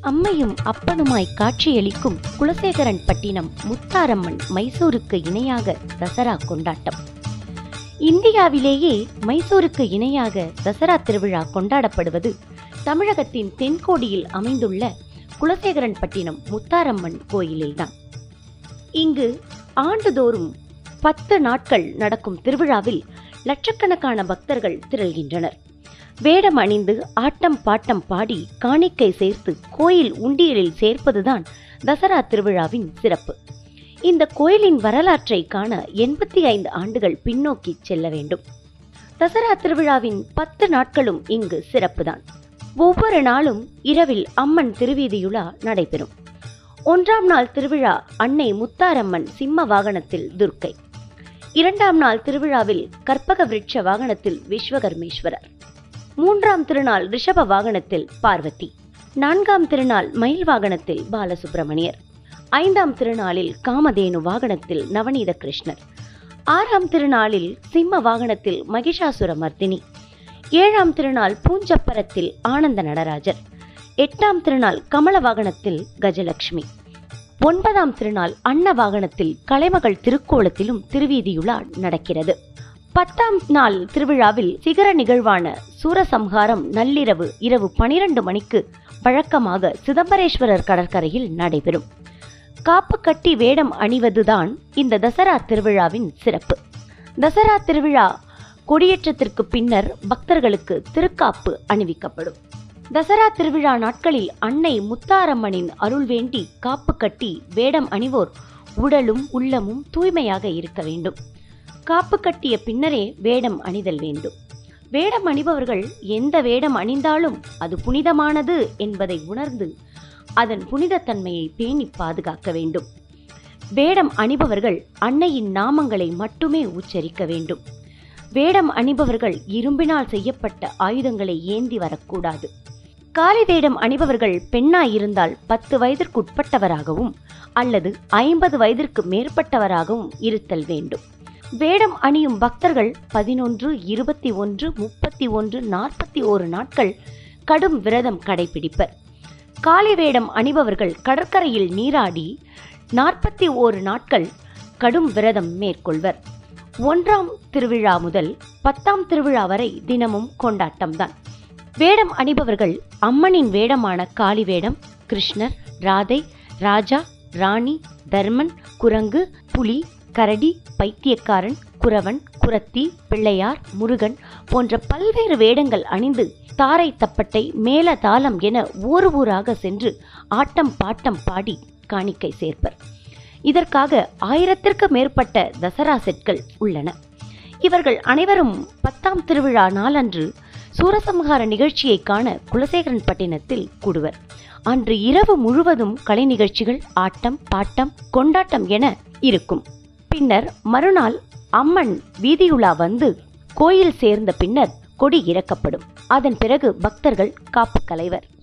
அம்மையும் அப்பனுமாய் காட்சியளிக்கும் குலசேகரன் பட்டினம் முத்தாரம்மன் மைசூருக்கு இணையாக தசரா கொண்டாட்டம் இந்தியாவிலேயே மைசூருக்கு இணையாக தசரா திருவிழா கொண்டாடப்படுவது தமிழகத்தின் தென்கோடியில் அமைந்துள்ள குலசேகரன் பட்டினம் முத்தாரம்மன் கோயிலில்தான் இங்கு ஆண்டுதோறும் பத்து நாட்கள் நடக்கும் திருவிழாவில் லட்சக்கணக்கான பக்தர்கள் திரள்கின்றனர் வேடம் அணிந்து ஆட்டம் பாட்டம் பாடி காணிக்கை சேர்த்து கோயில் உண்டியலில் சேர்ப்பதுதான் தசரா திருவிழாவின் சிறப்பு இந்த கோயிலின் வரலாற்றை காண எண்பத்தி ஐந்து ஆண்டுகள் பின்னோக்கி செல்ல வேண்டும் தசரா திருவிழாவின் பத்து நாட்களும் இங்கு சிறப்புதான் ஒவ்வொரு நாளும் இரவில் அம்மன் திருவீதியுலா நடைபெறும் ஒன்றாம் நாள் திருவிழா அன்னை முத்தாரம்மன் சிம்ம வாகனத்தில் துர்க்கை இரண்டாம் நாள் திருவிழாவில் கற்பக விருட்ச வாகனத்தில் விஸ்வகர்மேஸ்வரர் மூன்றாம் திருநாள் ரிஷப வாகனத்தில் பார்வதி நான்காம் திருநாள் மயில் வாகனத்தில் பாலசுப்பிரமணியர் ஐந்தாம் திருநாளில் காமதேனு வாகனத்தில் நவநீத கிருஷ்ணர் ஆறாம் திருநாளில் சிம்ம வாகனத்தில் மகிஷாசுர மர்தினி ஏழாம் திருநாள் பூஞ்சப்பரத்தில் ஆனந்த நடராஜர் எட்டாம் திருநாள் கமல வாகனத்தில் கஜலட்சுமி ஒன்பதாம் திருநாள் அன்ன வாகனத்தில் கலைமகள் திருக்கோலத்திலும் திருவீதியுலா நடக்கிறது பத்தாம் நாள் திருவிழாவில் சிகர நிகழ்வான சூரசம்ஹாரம் நள்ளிரவு இரவு பனிரெண்டு மணிக்கு வழக்கமாக சிதம்பரேஸ்வரர் கடற்கரையில் நடைபெறும் காப்பு கட்டி வேடம் அணிவதுதான் இந்த தசரா திருவிழாவின் சிறப்பு தசரா திருவிழா கொடியேற்றத்திற்கு பின்னர் பக்தர்களுக்கு திருக்காப்பு அணிவிக்கப்படும் தசரா திருவிழா நாட்களில் அன்னை முத்தாரம்மனின் அருள் வேண்டி காப்பு கட்டி வேடம் அணிவோர் உடலும் உள்ளமும் தூய்மையாக இருக்க வேண்டும் காப்பு கட்டிய பின்னரே வேடம் அணிதல் வேண்டும் வேடம் அணிபவர்கள் எந்த வேடம் அணிந்தாலும் அது புனிதமானது என்பதை உணர்ந்து அதன் புனிதத்தன்மையை பேணி பாதுகாக்க வேண்டும் வேடம் அணிபவர்கள் அன்னையின் நாமங்களை மட்டுமே உச்சரிக்க வேண்டும் வேடம் அணிபவர்கள் இரும்பினால் செய்யப்பட்ட ஆயுதங்களை ஏந்தி வரக்கூடாது காளி வேடம் அணிபவர்கள் பெண்ணாயிருந்தால் பத்து வயதிற்குட்பட்டவராகவும் அல்லது ஐம்பது வயதிற்கு மேற்பட்டவராகவும் இருத்தல் வேண்டும் வேடம் அணியும் பக்தர்கள் பதினொன்று இருபத்தி ஒன்று முப்பத்தி ஒன்று நாற்பத்தி ஓரு நாட்கள் கடும் விரதம் கடைபிடிப்பர் காளி வேடம் அணிபவர்கள் கடற்கரையில் நீராடி நாற்பத்தி ஓரு நாட்கள் கடும் விரதம் மேற்கொள்வர் ஒன்றாம் திருவிழா முதல் பத்தாம் திருவிழா வரை தினமும் கொண்டாட்டம்தான் வேடம் அணிபவர்கள் அம்மனின் வேடமான காளி வேடம் கிருஷ்ணர் ராதை ராஜா ராணி தர்மன் குரங்கு புலி கரடி பைத்தியக்காரன் குறவன் குரத்தி பிள்ளையார் முருகன் போன்ற பல்வேறு வேடங்கள் அணிந்து தாரை தப்பட்டை மேல தாளம் என ஊர் ஊராக சென்று ஆட்டம் பாட்டம் பாடி காணிக்கை சேர்ப்பர் இதற்காக ஆயிரத்திற்கு மேற்பட்ட தசரா செட்கள் உள்ளன இவர்கள் அனைவரும் பத்தாம் திருவிழா நாளன்று சூரசம்ஹார நிகழ்ச்சியை காண குலசேகரன் பட்டினத்தில் கூடுவர் அன்று இரவு முழுவதும் கலை நிகழ்ச்சிகள் ஆட்டம் பாட்டம் கொண்டாட்டம் என இருக்கும் பின்னர் மறுநாள் அம்மன் வீதியுலா வந்து கோயில் சேர்ந்த பின்னர் கொடி இறக்கப்படும் அதன் பிறகு பக்தர்கள் காப்பு கலைவர்